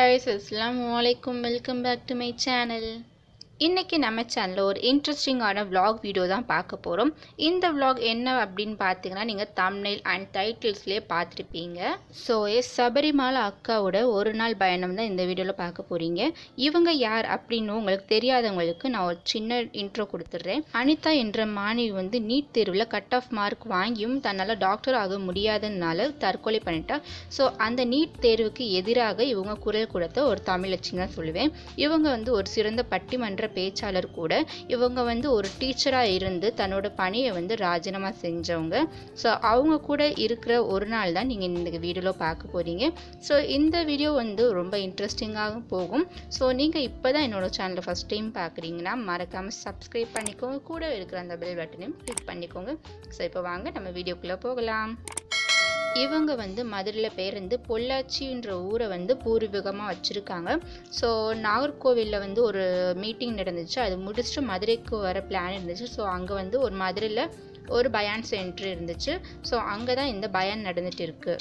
guys அஸ்ஸலாமு அலைக்கும் welcome back to my channel இன்றைக்கி நம்ம சேனலில் ஒரு இன்ட்ரெஸ்டிங்கான vlog வீடியோ தான் பார்க்க போகிறோம் இந்த vlog என்ன அப்படின்னு பார்த்தீங்கன்னா நீங்கள் thumbnail அண்ட் டைட்டில்ஸ்லேயே பார்த்துருப்பீங்க ஸோ எஸ் சபரிமலை அக்காவோட ஒரு நாள் பயணம் தான் இந்த வீடியோவில் பார்க்க போகிறீங்க இவங்க யார் அப்படின்னு உங்களுக்கு தெரியாதவங்களுக்கு நான் ஒரு சின்ன இன்ட்ரோ கொடுத்துட்றேன் அனிதா என்ற மாணவி வந்து நீட் தேர்வில் கட் ஆஃப் மார்க் வாங்கியும் தன்னால் டாக்டர் ஆக முடியாததுனால தற்கொலை பண்ணிட்டா ஸோ அந்த நீட் தேர்வுக்கு எதிராக இவங்க குரல் கொடுத்த ஒரு தமிழச்சின்னு தான் சொல்லுவேன் இவங்க வந்து ஒரு சிறந்த பட்டிமன்ற பேச்சாளர் கூட இவங்க வந்து ஒரு டீச்சராக இருந்து தன்னோட பணியை வந்து ராஜினாமா செஞ்சவங்க ஸோ அவங்க கூட இருக்கிற ஒரு நாள் தான் நீங்கள் இந்த வீடியோவில் பார்க்க போகிறீங்க ஸோ இந்த வீடியோ வந்து ரொம்ப இன்ட்ரெஸ்டிங்காக போகும் ஸோ நீங்கள் இப்போ தான் என்னோட சேனலை ஃபஸ்ட் டைம் பார்க்குறீங்கன்னா மறக்காமல் சப்ஸ்கிரைப் பண்ணிக்கோங்க கூட இருக்கிற அந்த பெல் பட்டனையும் கிளிக் பண்ணிக்கோங்க ஸோ இப்போ வாங்க நம்ம வீடியோக்குள்ளே போகலாம் இவங்க வந்து மதுரையில் பேருந்து பொள்ளாச்சின்ற ஊரை வந்து பூர்வீகமாக வச்சுருக்காங்க ஸோ நாகர்கோவிலில் வந்து ஒரு மீட்டிங் நடந்துச்சு அது முடிச்சுட்டு மதுரைக்கு வர பிளான் இருந்துச்சு ஸோ அங்கே வந்து ஒரு மதுரையில் ஒரு பயான் சென்டர் இருந்துச்சு ஸோ அங்கே தான் இந்த பயான் நடந்துட்டு இருக்கு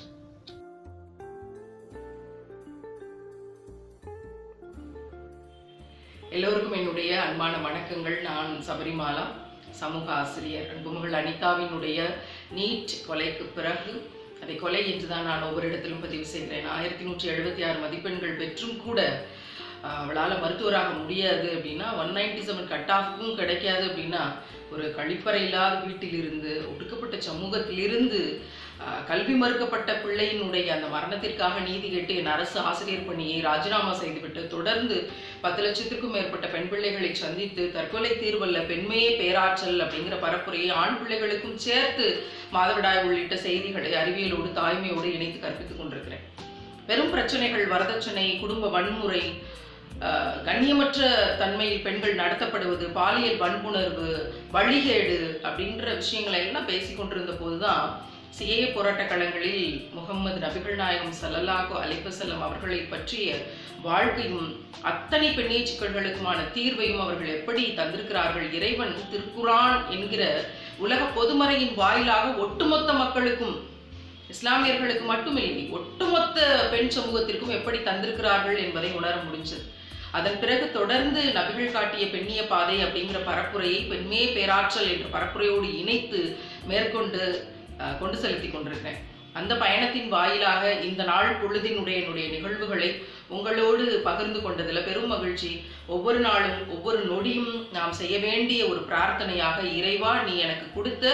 எல்லோருக்கும் என்னுடைய அன்பான வணக்கங்கள் நான் சபரிமாலா சமூக ஆசிரியர் அன்புமகள் அனிதாவினுடைய நீட் கொலைக்கு பிறகு அதை கொலை என்றுதான் நான் ஒவ்வொரு இடத்திலும் பதிவு செய்கிறேன் ஆயிரத்தி நூற்றி எழுபத்தி ஆறு மதிப்பெண்கள் பெற்றும் கூட ஆஹ், அவளால் மருத்துவராக முடியாது அப்படின்னா ஒன் நைன்டி செவன் கட் ஆஃப்க்கும் கிடைக்காது அப்படின்னா ஒரு கழிப்பறை இல்லாத வீட்டிலிருந்து ஒடுக்கப்பட்ட சமூகத்திலிருந்து ஆஹ், கல்வி மறுக்கப்பட்ட பிள்ளையினுடைய அந்த மரணத்திற்காக நீதி கேட்டு என் அரசு ஆசிரியர் பணியை ராஜினாமா செய்துவிட்டு தொடர்ந்து பத்து லட்சத்திற்கும் மேற்பட்ட பெண் பிள்ளைகளை சந்தித்து தற்கொலை தீர்வல்ல பெண்மையே பேராற்றல் அப்படிங்கிற பரப்புரையை ஆண் பிள்ளைகளுக்கும் சேர்த்து மாதவிடாய் உள்ளிட்ட செய்திகளை அறிவியலோடு தாய்மையோடு இணைத்து கற்பித்துக் கொண்டிருக்கிறேன் பெரும் பிரச்சனைகள் வரதட்சணை குடும்ப வன்முறை ஆஹ், கண்ணியமற்ற தன்மையில் பெண்கள் நடத்தப்படுவது பாலியல் வன்புணர்வு வழிகேடு அப்படின்ற விஷயங்களை எல்லாம் பேசிக் கொண்டிருந்த போதுதான் சிஏ போராட்ட களங்களில் முகமது நபிகள் நாயகம் ஸல்லல்லாஹு அலைஹி வஸல்லம் அவர்களை பற்றிய வாழ்க்கையும் அத்தனை பெண்ணிய சிக்கல்களுக்குமான தீர்வையும் அவர்கள் எப்படி தந்திருக்கிறார்கள் இறைவன் திருக்குரான் என்கிற உலக பொதுமறையின் வாயிலாக ஒட்டுமொத்த மக்களுக்கும் இஸ்லாமியர்களுக்கு மட்டுமில்லை ஒட்டுமொத்த பெண் சமூகத்திற்கும் எப்படி தந்திருக்கிறார்கள் என்பதை உணர முடிஞ்சது அதன் பிறகு தொடர்ந்து நபிகள் காட்டிய பெண்ணிய பாதை அப்படிங்கிற பரப்புரையை பெண்மையே பேராற்றல் என்ற பரப்புரையோடு இணைத்து மேற்கொண்டு அஹ், கொண்டு செலுத்தி கொண்டிருக்கிறேன் அந்த பயணத்தின் வாயிலாக இந்த நாள் பொழுதினுடைய என்னுடைய நிகழ்வுகளை உங்களோடு பகிர்ந்து கொண்டதில் பெரும் மகிழ்ச்சி ஒவ்வொரு நாளும் ஒவ்வொரு நொடியும் நாம் செய்ய வேண்டிய ஒரு பிரார்த்தனையாக இறைவா நீ எனக்கு கொடுத்த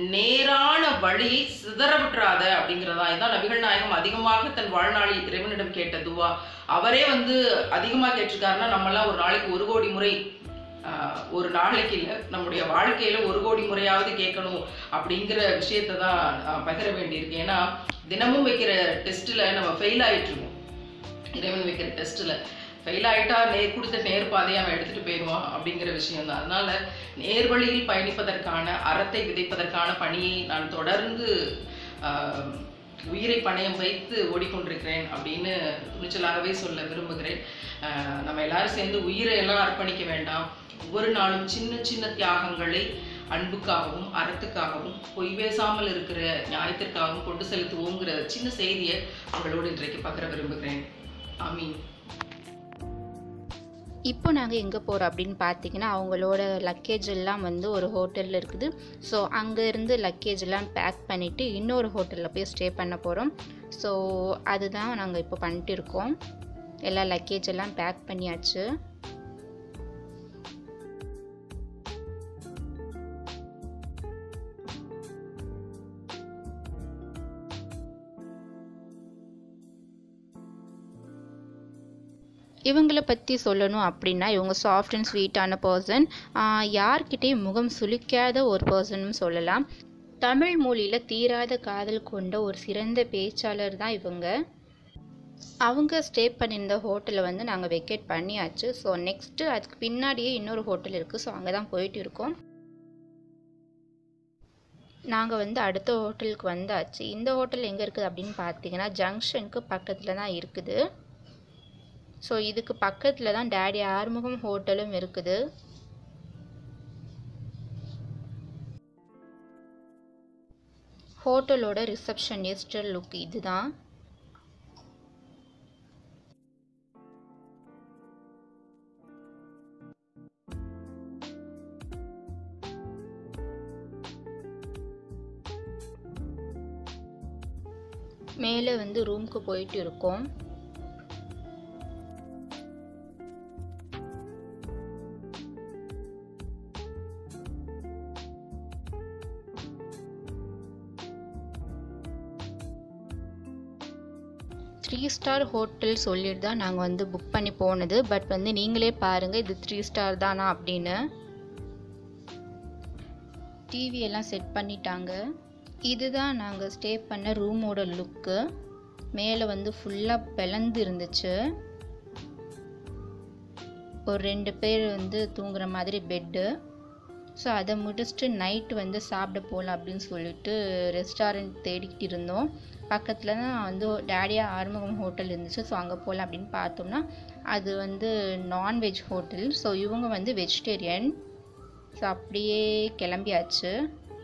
நேரான வழியை சிதற விட்டுறாத அப்படிங்கிறதா இதான் நபிகள் நாயகம் அதிகமாக தன் வாழ்நாளில் இறைவனிடம் கேட்ட துவா அவரே வந்து அதிகமாக கேட்டிருக்காருன்னா நம்மலாம் ஒரு நாளைக்கு ஒரு கோடி முறை ஆஹ், ஒரு நாளைக்கு இல்லை நம்முடைய வாழ்க்கையில ஒரு கோடி முறையாவது கேட்கணும் அப்படிங்கிற விஷயத்தை தான் ஆஹ், பகிர வேண்டியிருக்கு ஏன்னா தினமும் வைக்கிற டெஸ்ட்டில் நம்ம ஃபெயில் ஆயிட்டு இருக்கோம் இறைவன் வைக்கிற டெஸ்ட்டில் ஃபெயில் ஆயிட்டா நேர் கொடுத்த நேர் பாதையை அவன் எடுத்துட்டு போயிடுவான் அப்படிங்கிற விஷயம் தான் அதனால நேர்வழியில் பயணிப்பதற்கான அறத்தை விதைப்பதற்கான பணியை நான் தொடர்ந்து ஆஹ், உயிரை பணயம் வைத்து ஓடிக்கொண்டிருக்கிறேன் அப்படின்னு துணிச்சலாகவே சொல்ல விரும்புகிறேன் ஆஹ், நம்ம எல்லாரும் சேர்ந்து உயிரை எல்லாம் அர்ப்பணிக்க வேண்டாம் ஒவ்வொரு நாளும் சின்ன சின்ன தியாகங்களை அன்புக்காகவும் அறத்துக்காகவும் பொய் பேசாமல் இருக்கிற நியாயத்திற்காகவும் கொண்டு செலுத்துவோங்கிற சின்ன செய்தியை உங்களோடு இன்றைக்கு பகிர விரும்புகிறேன் ஆமீன் இப்போ நாங்கள் எங்கே போகிறோம் அப்படின்னு பார்த்தீங்கன்னா அவங்களோட லக்கேஜ் எல்லாம் வந்து ஒரு ஹோட்டலில் இருக்குது ஸோ அங்கேருந்து லக்கேஜ் எல்லாம் பேக் பண்ணிவிட்டு இன்னொரு ஹோட்டலில் போய் ஸ்டே பண்ண போகிறோம் ஸோ அதுதான் நாங்கள் இப்போ பண்ணிட்டு இருக்கோம் எல்லா லக்கேஜ் எல்லாம் பேக் பண்ணியாச்சு இவங்களை பற்றி சொல்லணும் அப்படின்னா இவங்க சாஃப்ட் அண்ட் ஸ்வீட்டான பர்சன் யார்கிட்டேயும் முகம் சுளிக்காத ஒரு பர்சனும் சொல்லலாம் தமிழ் மொழியில் தீராத காதல் கொண்ட ஒரு சிறந்த பேச்சாளர் தான் இவங்க அவங்க ஸ்டே பண்ணியிருந்த ஹோட்டலை வந்து நாங்கள் வெக்கேட் பண்ணியாச்சு ஸோ நெக்ஸ்ட்டு அதுக்கு பின்னாடியே இன்னொரு ஹோட்டல் இருக்குது ஸோ அங்கே தான் போயிட்டு இருக்கோம் நாங்கள் வந்து அடுத்த ஹோட்டலுக்கு வந்தாச்சு இந்த ஹோட்டல் எங்கே இருக்குது அப்படின்னு பார்த்தீங்கன்னா ஜங்ஷனுக்கு பக்கத்தில் தான் இருக்குது ஸோ இதுக்கு பக்கத்தில் தான் டேடி ஆறுமுகம் ஹோட்டலும் இருக்குது ஹோட்டலோட ரிசப்ஷனிஸ்ட் லுக் இதுதான் மேலே வந்து ரூமுக்கு போயிட்டு இருக்கோம் த்ரீ ஸ்டார் ஹோட்டல் சொல்லிட்டு தான் நாங்கள் வந்து புக் பண்ணி போனது பட் வந்து நீங்களே பாருங்கள் இது த்ரீ ஸ்டார் தானா அப்படின்னு டிவி எல்லாம் செட் பண்ணிட்டாங்க இதுதான் நாங்கள் ஸ்டே பண்ண ரூமோட லுக்கு மேலே வந்து ஃபுல்லாக பிளந்து இருந்துச்சு ஒரு ரெண்டு பேர் வந்து தூங்குற மாதிரி பெட்டு ஸோ அதை முடிச்சுட்டு நைட்டு வந்து சாப்பிட போகலாம் அப்படின்னு சொல்லிட்டு ரெஸ்டாரண்ட் தேடிக்கிட்டு இருந்தோம் பக்கத்தில் தான் வந்து டேடியா ஆறுமுகம் ஹோட்டல் இருந்துச்சு ஸோ அங்கே போகலாம் அப்படின்னு பார்த்தோம்னா அது வந்து நான்வெஜ் ஹோட்டல் ஸோ இவங்க வந்து வெஜிடேரியன் ஸோ அப்படியே கிளம்பியாச்சு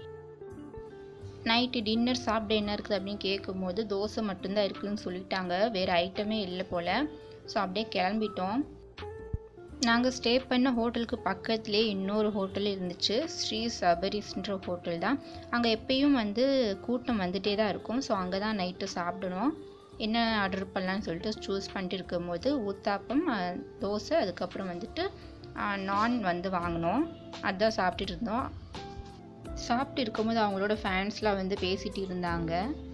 நைட்டு டின்னர் சாப்பிட என்ன இருக்குது அப்படின்னு கேட்கும்போது தோசை மட்டும்தான் இருக்குதுன்னு சொல்லிட்டாங்க வேறு ஐட்டமே இல்லை போல் ஸோ அப்படியே கிளம்பிட்டோம் நாங்கள் ஸ்டே பண்ண ஹோட்டலுக்கு பக்கத்துலேயே இன்னொரு ஹோட்டல் இருந்துச்சு ஸ்ரீ சபரிஸ்ன்ற ஹோட்டல் தான் அங்கே எப்பயும் வந்து கூட்டம் வந்துகிட்டே தான் இருக்கும் ஸோ அங்கே தான் நைட்டு சாப்பிடணும் என்ன ஆர்டர் பண்ணலான்னு சொல்லிட்டு சூஸ் பண்ணிட்டு இருக்கும்போது ஊத்தாப்பம் அஹ், தோசை அதுக்கப்புறம் வந்துட்டு நான் வந்து வாங்கினோம் அதுதான் சாப்பிட்டுட்டு இருந்தோம் சாப்பிட்டு இருக்கும்போது அவங்களோட ஃபேன்ஸ்லாம் வந்து பேசிட்டு இருந்தாங்க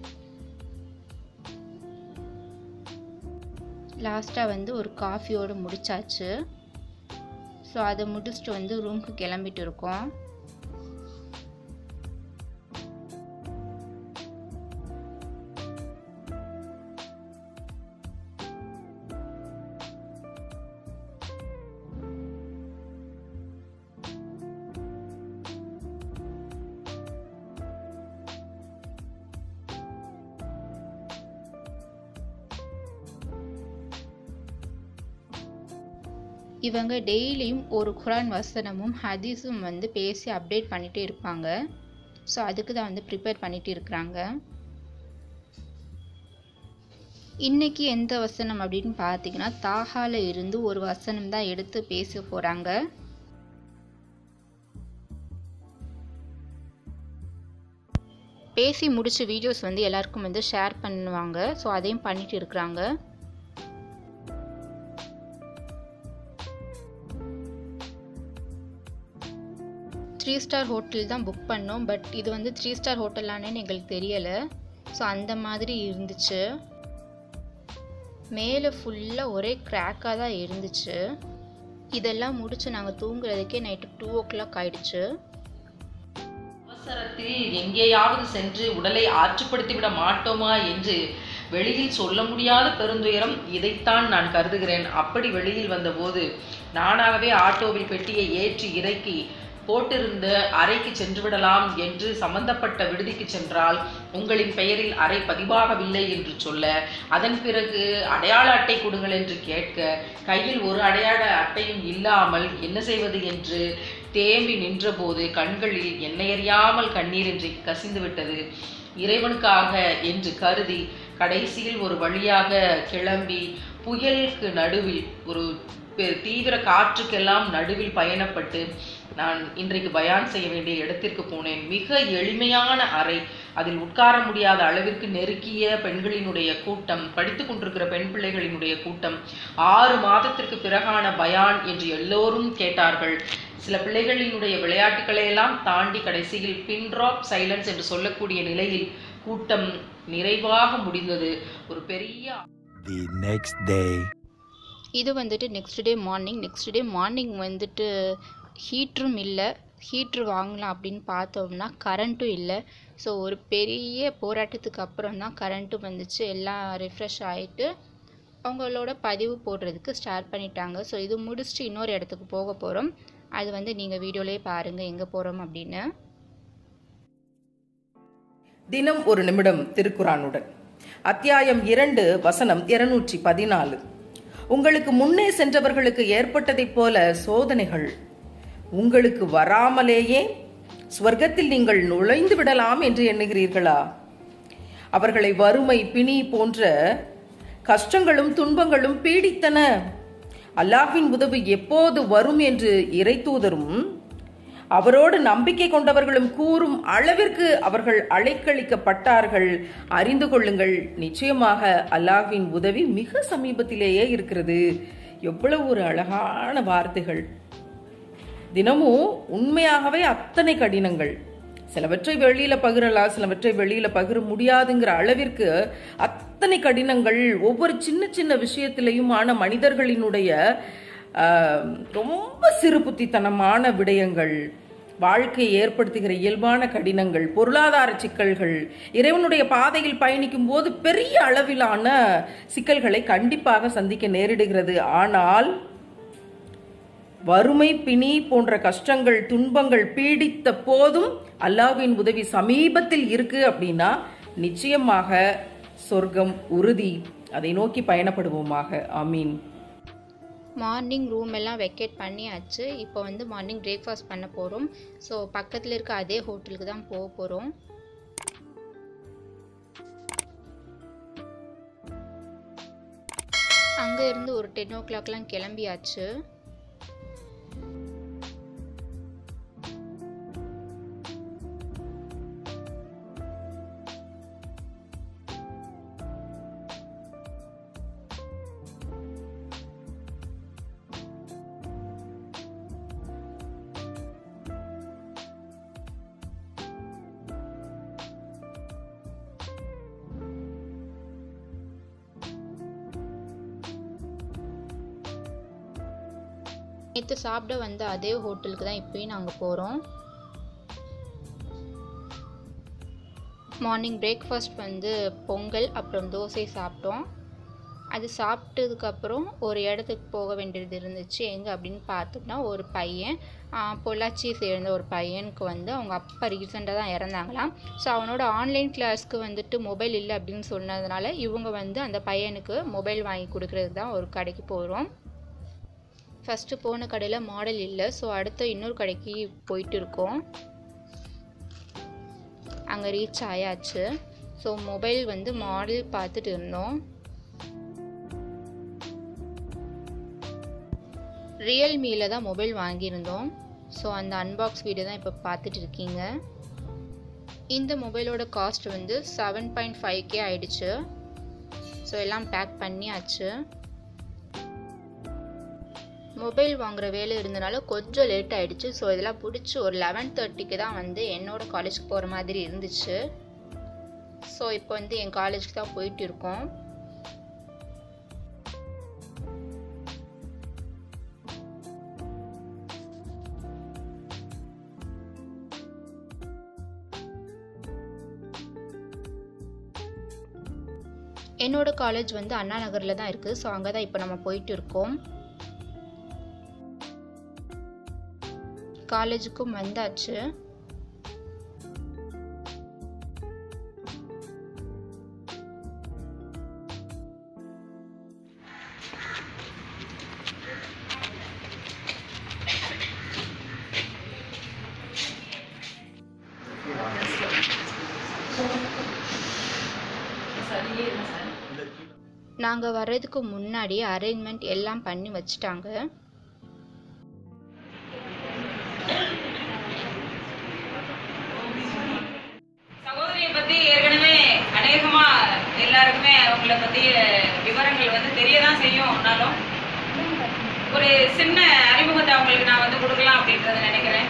லாஸ்ட்டாக வந்து ஒரு காஃபியோடு முடிச்சாச்சு ஸோ அதை முடிச்சுட்டு வந்து ரூமுக்கு கிளம்பிட்டு இருக்கோம் இவங்க டெய்லியும் ஒரு குரான் வசனமும் ஹதீஸும் வந்து பேசி அப்டேட் பண்ணிகிட்டே இருப்பாங்க ஸோ அதுக்கு தான் வந்து ப்ரிப்பேர் பண்ணிட்டு இருக்கிறாங்க இன்னைக்கு எந்த வசனம் அப்படின்னு பார்த்தீங்கன்னா தாஹால இருந்து ஒரு வசனம் தான் எடுத்து பேச போகிறாங்க பேசி முடிச்ச வீடியோஸ் வந்து எல்லாருக்கும் வந்து ஷேர் பண்ணுவாங்க ஸோ அதையும் பண்ணிட்டு இருக்கிறாங்க த்ரீ ஸ்டார் ஹோட்டல் தான் புக் பண்ணோம் பட் இது வந்து த்ரீ ஸ்டார் ஹோட்டலானே எங்களுக்கு தெரியலை ஸோ அந்த மாதிரி இருந்துச்சு மேலே ஃபுல்லாக ஒரே கிராக்காக தான் இருந்துச்சு இதெல்லாம் முடிச்சு நாங்கள் தூங்குறதுக்கே நைட்டு டூ ஓ கிளாக் ஆயிடுச்சு அவசரத்தில் எங்கேயாவது சென்று உடலை ஆற்றுப்படுத்தி விட மாட்டோமா என்று வெளியில் சொல்ல முடியாத பெருந்துயரம் இதைத்தான் நான் கருதுகிறேன் அப்படி வெளியில் வந்தபோது நானாகவே ஆட்டோவில் பெட்டியை ஏற்றி இறக்கி போட்டிருந்த அறைக்கு சென்று விடலாம் என்று சம்பந்தப்பட்ட விடுதிக்கு சென்றால் உங்களின் பெயரில் அறை பதிவாகவில்லை என்று சொல்ல அதன் பிறகு அடையாள அட்டை கொடுங்கள் என்று கேட்க கையில் ஒரு அடையாள அட்டையும் இல்லாமல் என்ன செய்வது என்று தேம்பி நின்றபோது கண்களில் எண்ணெயறியாமல் கண்ணீர் என்று கசிந்து விட்டது இறைவனுக்காக என்று கருதி கடைசியில் ஒரு வழியாக கிளம்பி புயலுக்கு நடுவில் ஒரு பெ- தீவிர காற்றுக்கெல்லாம் நடுவில் பயணப்பட்டு நான் இன்றைக்கு பயான் செய்ய வேண்டிய இடத்திற்கு போனேன் மிக எளிமையான அறை அதில் உட்கார முடியாத அளவிற்கு நெருக்கிய பெண்களினுடைய கூட்டம் படித்துக் கொண்டிருக்கிற பெண் பிள்ளைகளினுடைய கூட்டம் ஆறு மாதத்திற்கு பிறகான பயான் என்று எல்லோரும் கேட்டார்கள் சில பிள்ளைகளினுடைய விளையாட்டுகளை எல்லாம் தாண்டி கடைசியில் பின் ட்ராப் சைலன்ஸ் என்று சொல்லக்கூடிய நிலையில் கூட்டம் நிறைவாக முடிந்தது ஒரு பெரிய The next day. இது வந்துட்டு next day morning next day morning வந்துட்டு ஹீட்டரும் இல்லை ஹீட்ரு வாங்கலாம் அப்படின்னு பார்த்தோம்னா கரண்ட்டும் இல்லை ஸோ ஒரு பெரிய போராட்டத்துக்கு அப்புறம் தான் கரண்ட்டும் வந்துச்சு எல்லாம் ரெஃப்ரெஷ் ஆகிட்டு அவங்களோட பதிவு போடுறதுக்கு ஸ்டார்ட் பண்ணிட்டாங்க ஸோ இது முடிச்சுட்டு இன்னொரு இடத்துக்கு போக போகிறோம் அது வந்து நீங்கள் வீடியோலேயே பாருங்கள் எங்கே போகிறோம் அப்படின்னு தினம் ஒரு நிமிடம் திருக்குறானுடன் அத்தியாயம் இரண்டு வசனம் இருநூற்றி பதினாலு உங்களுக்கு முன்னே சென்றவர்களுக்கு ஏற்பட்டதைப் போல சோதனைகள் உங்களுக்கு வராமலேயே ஸ்வர்க்கத்தில் நீங்கள் நுழைந்து விடலாம் என்று எண்ணுகிறீர்களா அவர்களை வறுமை பிணி போன்ற கஷ்டங்களும் துன்பங்களும் பீடித்தன அல்லாஹ்வின் உதவி எப்போது வரும் என்று இறைத்தூதரும் அவரோடு நம்பிக்கை கொண்டவர்களும் கூறும் அளவிற்கு அவர்கள் அழைக்களிக்கப்பட்டார்கள் அறிந்து கொள்ளுங்கள் நிச்சயமாக அல்லாஹ்வின் உதவி மிக சமீபத்திலேயே இருக்கிறது எவ்வளவு ஒரு அழகான வார்த்தைகள் தினமும் உண்மையாகவே அத்தனை கடினங்கள் சிலவற்றை வெளியில பகிரலாம் சிலவற்றை வெளியில பகிர முடியாதுங்கிற அளவிற்கு அத்தனை கடினங்கள் ஒவ்வொரு சின்ன சின்ன விஷயத்திலையுமான மனிதர்களினுடைய ஆஹ், ரொம்ப சிறு புத்தித்தனமான விடயங்கள் வாழ்க்கையை ஏற்படுத்துகிற இயல்பான கடினங்கள் பொருளாதார சிக்கல்கள் இறைவனுடைய பாதையில் பயணிக்கும் போது பெரிய அளவிலான சிக்கல்களை கண்டிப்பாக சந்திக்க நேரிடுகிறது ஆனால் வறுமை பிணி போன்ற கஷ்டங்கள் துன்பங்கள் பீடித்த போதும் அல்லாஹ்வின் உதவி சமீபத்தில் இருக்கு அப்படின்னா நிச்சயமாக சொர்க்கம் உறுதி அதை நோக்கி பயணப்படுவோமாக ஆமீன் மார்னிங் ரூம் எல்லாம் வெக்கேட் பண்ணியாச்சு இப்போ வந்து மார்னிங் பிரேக்ஃபாஸ்ட் பண்ண போகிறோம் ஸோ பக்கத்தில் இருக்க அதே ஹோட்டலுக்கு தான் போக போகிறோம் அங்கே இருந்து ஒரு டென் ஓ கிளாக்லாம் கிளம்பியாச்சு நேற்று சாப்பிட வந்த அதே ஹோட்டலுக்கு தான் இப்போயும் நாங்கள் போகிறோம் மார்னிங் பிரேக்ஃபாஸ்ட் வந்து பொங்கல் அப்புறம் தோசை சாப்பிட்டோம் அது சாப்பிட்டதுக்கப்புறம் ஒரு இடத்துக்கு போக வேண்டியது இருந்துச்சு எங்கே அப்படின்னு பார்த்தோம்னா ஒரு பையன் ஆஹ், பொள்ளாச்சியை சேர்ந்த ஒரு பையனுக்கு வந்து அவங்க அப்பா ரீசெண்டாக தான் இறந்தாங்களாம் ஸோ அவனோட ஆன்லைன் கிளாஸ்க்கு வந்துட்டு மொபைல் இல்லை அப்படின்னு சொன்னதுனால இவங்க வந்து அந்த பையனுக்கு மொபைல் வாங்கி கொடுக்கறதுக்கு தான் ஒரு கடைக்கு போகிறோம் ஃபஸ்ட்டு போன கடையில் மாடல் இல்லை ஸோ அடுத்த இன்னொரு கடைக்கு போயிட்டு இருக்கோம் அங்கே ரீச் ஆயாச்சு ஸோ மொபைல் வந்து மாடல் பார்த்துட்டு இருந்தோம் ரியல்மியில் தான் மொபைல் வாங்கியிருந்தோம் ஸோ அந்த அன்பாக்ஸ் வீடியோ தான் இப்போ பார்த்துட்டு இருக்கீங்க இந்த மொபைலோட காஸ்ட் வந்து செவன் பாயிண்ட் ஃபைவ் கே ஆயிடுச்சு ஸோ எல்லாம் பேக் பண்ணியாச்சு மொபைல் வாங்குற வேலை இருந்தனால கொஞ்சம் லேட் ஆயிடுச்சு ஸோ இதெல்லாம் பிடிச்சி ஒரு லெவன் தேர்ட்டிக்கு தான் வந்து என்னோட காலேஜ்க்கு போகிற மாதிரி இருந்துச்சு ஸோ இப்போ வந்து என் காலேஜ்க்கு தான் போயிட்டு இருக்கோம் என்னோட காலேஜ் வந்து அண்ணா நகரில் தான் இருக்குது ஸோ அங்கே தான் இப்போ நம்ம போயிட்டு இருக்கோம் காலேஜுக்கும் வந்தாச்சு நாங்கள் வர்றதுக்கு முன்னாடி அரேஞ்ச்மெண்ட் எல்லாம் பண்ணி வச்சுட்டாங்க சகோதரியை பத்தி ஏற்கனவே அநேகமா எல்லாருக்குமே அவங்கள பத்தி விவரங்கள் வந்து தெரியதான் செய்யும் ஆனாலும் ஒரு சின்ன அறிமுகத்தை அவங்களுக்கு நான் வந்து கொடுக்கலாம் அப்படின்றத நினைக்கிறேன்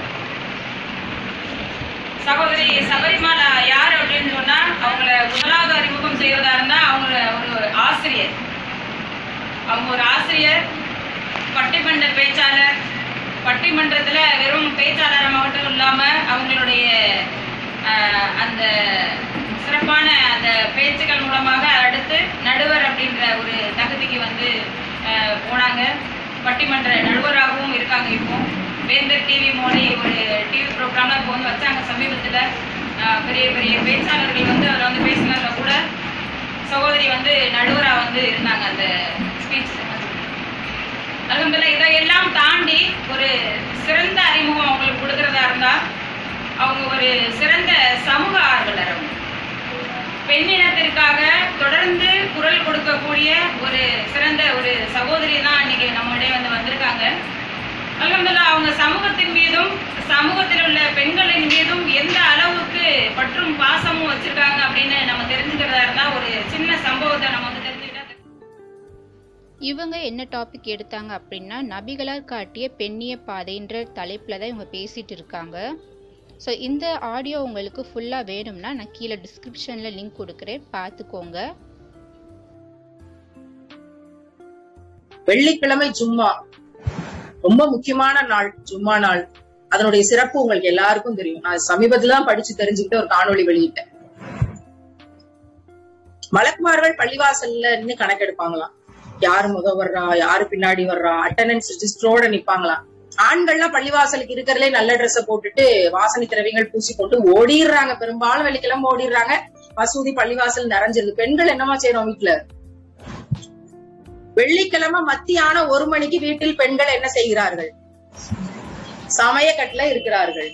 சகோதரி சபரிமாலா யார் அப்படின்னு சொன்னா அவங்கள முதலாவது அறிமுகம் செய்வதா இருந்தா அவங்க ஒரு ஆசிரியர் அவங்க ஒரு ஆசிரியர் பட்டிமன்ற பேச்சாளர் பட்டிமன்றத்துல வெறும் பேச்சாளர் மட்டும் இல்லாம அவங்களுடைய ஆஹ், அந்த சிறப்பான அந்த பேச்சுக்கள் மூலமாக அடுத்து நடுவர் அப்படின்ற ஒரு தகுதிக்கு வந்து ஆஹ், போனாங்க பட்டிமன்ற நடுவராகவும் இருக்காங்க இப்போ வேந்தர் டிவி மோடி ஒரு டிவி ப்ரோக்ராம்லாம் இப்போ வந்து வச்சாங்க சமீபத்தில் பெரிய பெரிய பேச்சாளர்கள் வந்து அதில் வந்து பேசினதுல கூட சகோதரி வந்து நடுவராக வந்து இருந்தாங்க அந்த ஸ்பீச் அல்ஹம்துலில்லாஹ் இதையெல்லாம் தாண்டி ஒரு சிறந்த அறிமுகம் அவங்களுக்கு கொடுக்கறதா இருந்தா அவங்க ஒரு சிறந்த சமூக ஆர்வலர் அவங்க பெண்ணினத்திற்காக தொடர்ந்து குரல் கொடுக்கக்கூடிய ஒரு சிறந்த ஒரு சகோதரி தான் இன்னைக்கு நம்மிடையே வந்து வந்திருக்காங்க அல்ஹம்துலில்லாஹ் அவங்க சமூகத்தின் மீதும் சமூகத்தில் உள்ள பெண்களின் மீதும் எந்த அளவுக்கு பற்றும் பாசமும் வச்சிருக்காங்க அப்படின்னு நம்ம தெரிஞ்சுக்கிறதா இருந்தா ஒரு சின்ன சம்பவத்தை நம்ம வந்து தெரிஞ்சுக்கிட்டா இவங்க என்ன டாபிக் எடுத்தாங்க அப்படின்னா நபிகளார் காட்டிய பெண்ணிய பாதைன்ற தலைப்பில் தான் இவங்க பேசிட்டு இருக்காங்க ஸோ இந்த ஆடியோ உங்களுக்கு ஃபுல்லாக வேணும்னா நான் கீழே டிஸ்கிரிப்ஷனில் லிங்க் கொடுக்குறேன் பார்த்துக்கோங்க வெள்ளிக்கிழமை ஜும்மா ரொம்ப முக்கியமான நாள் ஜும்மா நாள் அதனுடைய சிறப்பு உங்களுக்கு எல்லாருக்கும் தெரியும் நான் சமீபத்துல தான் படிச்சு தெரிஞ்சுக்கிட்டு ஒரு காணொளி வெளியிட்டேன் மலக்குமார்கள் பள்ளிவாசல்ல நின்னு கணக்கெடுப்பாங்களாம் யாரு முத வர்றா யாரு பின்னாடி வர்றா அட்டண்டன்ஸ் ரிஜிஸ்டரோட நிப்பாங்களாம் ஆண்கள்லாம் பள்ளிவாசலுக்கு இருக்கிறதுலே நல்ல ட்ரெஸ்ஸ போட்டுட்டு வாசனை திரவியங்கள் பூசி போட்டு ஓடிடுறாங்க பெரும்பாலும் வெள்ளிக்கிழமை ஓடிடுறாங்க மசூதி பள்ளிவாசல் நிறைஞ்சிருது பெண்கள் என்னமா செய்யறோம் வீட்டுல வெள்ளிக்கிழமை மத்தியான ஒரு மணிக்கு வீட்டில் பெண்கள் என்ன செய்கிறார்கள் சமயக்கட்டுல இருக்கிறார்கள்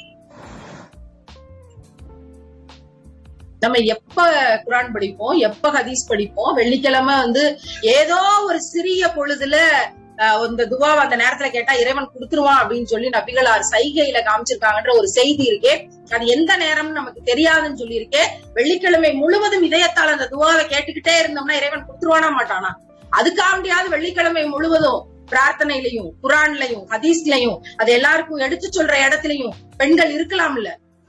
நம்ம எப்ப குரான் படிப்போம் எப்ப ஹதீஸ் படிப்போம் வெள்ளிக்கிழமை வந்து ஏதோ ஒரு சிறிய பொழுதுல அஹ், இந்த துவா அந்த நேரத்துல கேட்டா இறைவன் கொடுத்துருவான் அப்படின்னு சொல்லி நபிகளார் சைகையில காமிச்சிருக்காங்கன்ற ஒரு செய்தி இருக்கே அது எந்த நேரம்னு நமக்கு தெரியாதுன்னு சொல்லி இருக்கே வெள்ளிக்கிழமை முழுவதும் இதயத்தால் அந்த துவாவை கேட்டுக்கிட்டே இருந்தோம்னா இறைவன் கொடுத்துருவானா மாட்டானா அதுக்காண்டியாவது வெள்ளிக்கிழமை முழுவதும் பிரார்த்தனையிலையும் குரான்லயும் ஹதீஸ்லயும் அது எல்லாருக்கும் எடுத்து சொல்ற இடத்துலயும் பெண்கள் இருக்கலாம்ல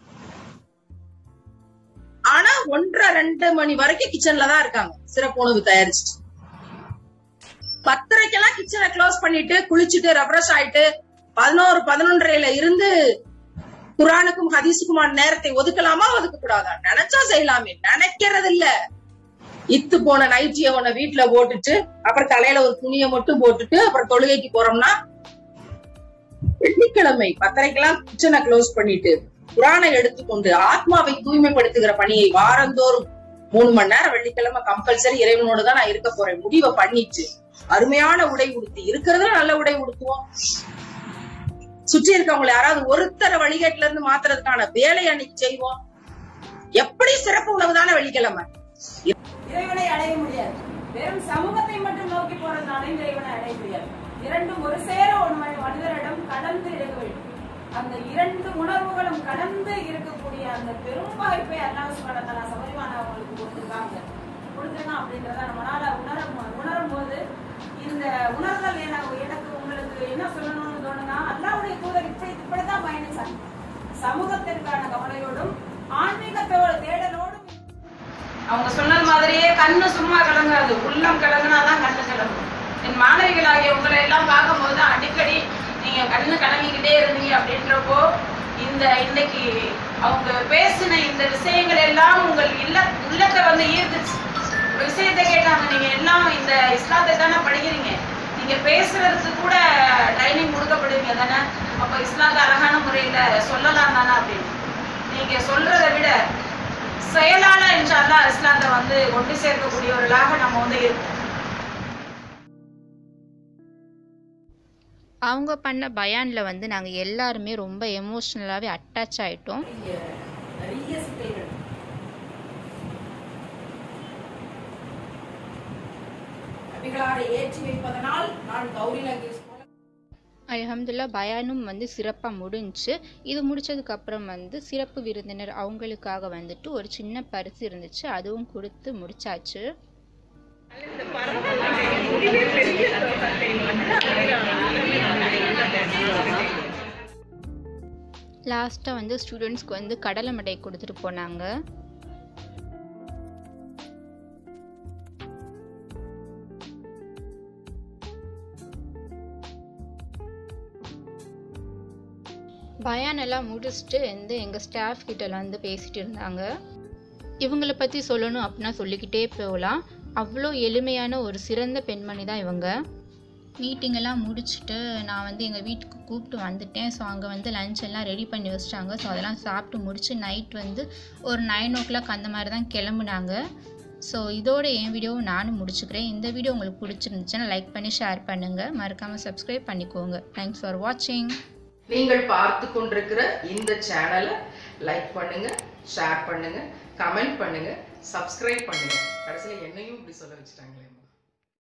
ஆனா ஒன்றரை ரெண்டு மணி வரைக்கும் கிச்சன்ல தான் இருக்காங்க சிறப்பு உணவு தயாரிச்சுட்டு பத்தரைக்கெல்லாம் கிச்சனை க்ளோஸ் பண்ணிட்டு குளிச்சுட்டு ரெஃப்ரெஷ் ஆயிட்டு பதினோரு பதினொன்றரைல இருந்து குரானுக்கும் ஹதீஸுக்குமான நேரத்தை ஒதுக்கலாமா ஒதுக்க கூடாதா நினைச்சா செய்யலாமே நினைக்கிறது இல்ல இத்து போன நைட்டிய உன்னை வீட்டுல போட்டுட்டு அப்புறம் தலையில ஒரு துணியை மட்டும் போட்டுட்டு அப்புறம் தொழுகைக்கு போறோம்னா வெள்ளிக்கிழமை பத்தரைக்கெல்லாம் கிச்சனை க்ளோஸ் பண்ணிட்டு குரானை எடுத்துக்கொண்டு ஆத்மாவை தூய்மைப்படுத்துகிற பணியை வாரந்தோறும் மூணு மணி நேரம் வெள்ளிக்கிழமை கம்பல்சரி இறைவனோட தான் நான் இருக்க போறேன் முடிவை பண்ணிட்டு அருமையான உடை உடுத்தி இருக்கிறதுல நல்ல உடை உடுத்துவோம் சுற்றி இருக்கவங்களை யாராவது ஒருத்தர வழிகேட்டுல இருந்து மாத்துறதுக்கான வேலையை அன்னைக்கு செய்வோம் எப்படி சிறப்பு உணவு தானே வெள்ளிக்கிழமை இறைவனை அடைய முடியாது வெறும் சமூகத்தை மட்டும் நோக்கி போறதுனாலையும் இறைவனை அடைய முடியாது இரண்டும் ஒரு சேர ஒரு மனி- மனிதரிடம் கடந்து இருக்க வேண்டும் அந்த இரண்டு உணர்வுகளும் கடந்து இருக்கக்கூடிய அந்த பெரும் வாய்ப்பை அல்லாஹ் சுபஹானஹு சபரிமான அவங்களுக்கு கொடுத்திருக்காங்க கொடுத்திருக்கான் அப்படின்றத நம்மளால உணர உணரும் போது இந்த உணர்தல் எனக்கு எனக்கு உங்களுக்கு என்ன சொல்லணும்னு தோணுனா அல்லாஹ்வுடைய தூதர் இப்படி இப்படித்தான் பயணிச்சாங்க சமூகத்திற்கான கவலையோடும் ஆன்மீகத்தோட தேடலோடும் அவங்க சொன்னது மாதிரியே கண்ணு சும்மா கலங்காது உள்ளம் கலங்கினாதான் கண்ணு கலங்கும் என் மாணவிகளாகிய உங்களை எல்லாம் பார்க்கும்போது அடிக்கடி நீங்க கண்ணு கலங்கிக்கிட்டே இருந்தீங்க அப்படின்றப்போ இந்த இன்னைக்கு அவங்க பேசின இந்த விஷயங்கள் எல்லாம் உங்கள் இல்ல உள்ளத்தை வந்து ஈர்த்துச்சு ஒரு விஷயத்தை கேட்டாங்க நீங்க எல்லாம் இந்த இஸ்லாத்தை தானே படிக்கிறீங்க நீங்க பேசுறதுக்கு கூட ட்ரைனிங் கொடுக்கப்படுவீங்க தானே அப்போ இஸ்லாத்தை அழகான முறையில சொல்லலாம் தானே அப்படின்னு நீங்க சொல்றதை விட செயலால இன்ஷால்லா இஸ்லாத்தை வந்து கொண்டு சேர்க்கக்கூடியவர்களாக நம்ம வந்து இருக்கோம் அவங்க பண்ண பயானில் வந்து நாங்கள் எல்லாருமே ரொம்ப எமோஷ்னலாகவே அட்டாச் ஆயிட்டோம் நிறைய சிக்கல்கள் நபிகளாரை ஏற்றி வைப்பதனால் நான் கௌரி லங்கேஷ் போல அல்ஹம்துலில்லாஹ் பயானும் வந்து சிறப்பாக முடிஞ்சுச்சு இது முடிச்சதுக்கப்புறம் வந்து சிறப்பு விருந்தினர் அவங்களுக்காக வந்துட்டு ஒரு சின்ன பரிசு இருந்துச்சு அதுவும் கொடுத்து முடிச்சாச்சு லாஸ்ட்டாக வந்து ஸ்டூடெண்ட்ஸ்க்கு வந்து கடலை மிட்டாய் கொடுத்துட்டு போனாங்க பயான் எல்லாம் முடிச்சுட்டு வந்து எங்கள் ஸ்டாஃப் கிட்டலாம் வந்து பேசிட்டு இருந்தாங்க இவங்களை பற்றி சொல்லணும் அப்படின்னா சொல்லிக்கிட்டே போகலாம் அவ்வளோ எளிமையான ஒரு சிறந்த பெண்மணி தான் இவங்க மீட்டிங் எல்லாம் முடிச்சுட்டு நான் வந்து எங்கள் வீட்டுக்கு கூப்பிட்டு வந்துட்டேன் ஸோ அங்கே வந்து லஞ்ச் எல்லாம் ரெடி பண்ணி வச்சிட்டாங்க ஸோ அதெல்லாம் சாப்பிட்டு முடிச்சு நைட் வந்து ஒரு நைன் ஓ கிளாக் அந்த மாதிரி தான் கிளம்புனாங்க ஸோ இதோட என் வீடியோவும் நானும் முடிச்சுக்கிறேன் இந்த வீடியோ உங்களுக்கு பிடிச்சிருந்துச்சுன்னா லைக் பண்ணி ஷேர் பண்ணுங்கள் மறக்காமல் சப்ஸ்கிரைப் பண்ணிக்கோங்க தேங்க்ஸ் ஃபார் வாட்சிங் நீங்கள் பார்த்து கொண்டிருக்கிற இந்த சேனலை லைக் பண்ணுங்க ஷேர் பண்ணுங்க கமெண்ட் பண்ணுங்க சப்ஸ்கிரைப் பண்ணுங்க கடைசியில் என்னையும் இப்படி சொல்ல வச்சுட்டாங்களே